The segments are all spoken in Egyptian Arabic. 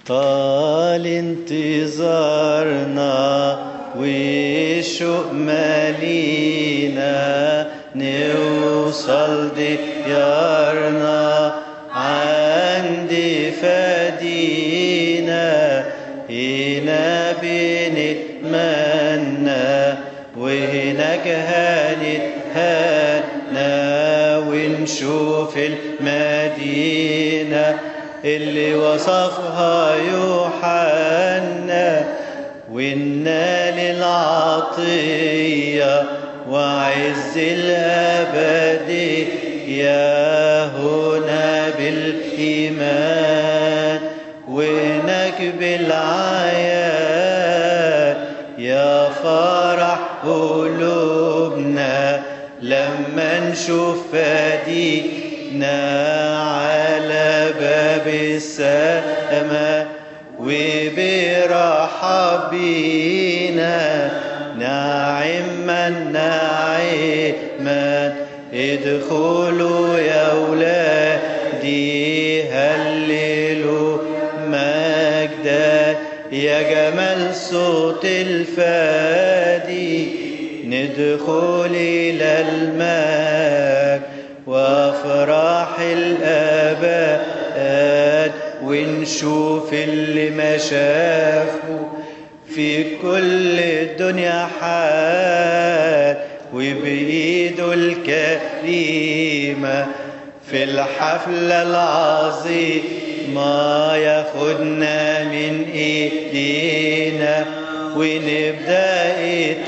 طال انتظارنا والشوق مالينا نوصل ديارنا عند فدينا هنا بنتمنى وهناك هنتهنى ونشوف المدينة اللي وصفها يوحنا والنال العطية وعز الأبدي يا هنا بالإيمان وهناك بالعيان يا فرح قلوبنا لما نشوف فدينا على باب السماء وبرحب بينا ناعما ناعما ادخلوا يا ولادي هللوا مجدا يا جمال صوت الفادي ندخل إلى المجد وافراح الآباد ونشوف اللي ما شافه في كل الدنيا حال وبإيده الكريمة في الحفلة العظيمة ياخدنا من إيدينا ونبدأ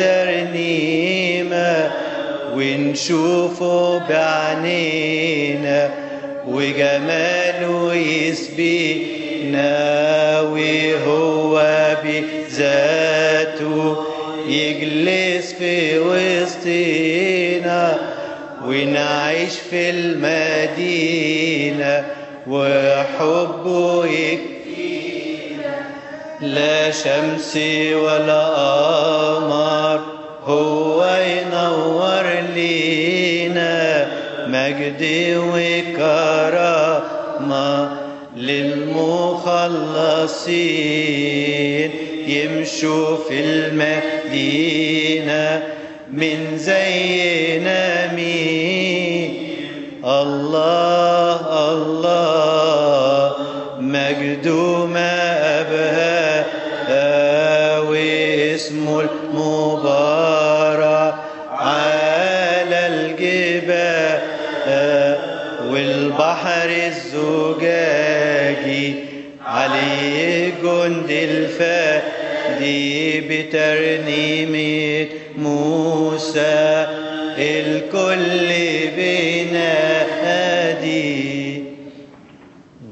ترنيمة ونشوفه بعنينا وجماله يسبينا وهو بذاته يجلس في وسطينا ونعيش في المدينة وحبه يكفينا لا شمس ولا قمر هو ينور لينا مجد وكرامة للمخلصين يمشوا في المدينة من زينا مين الله الله مجد ما أبهى واسمه المبارك على الجبال والبحر الزجاجي عليه جند الفادي بترنيمة موسى الكل بي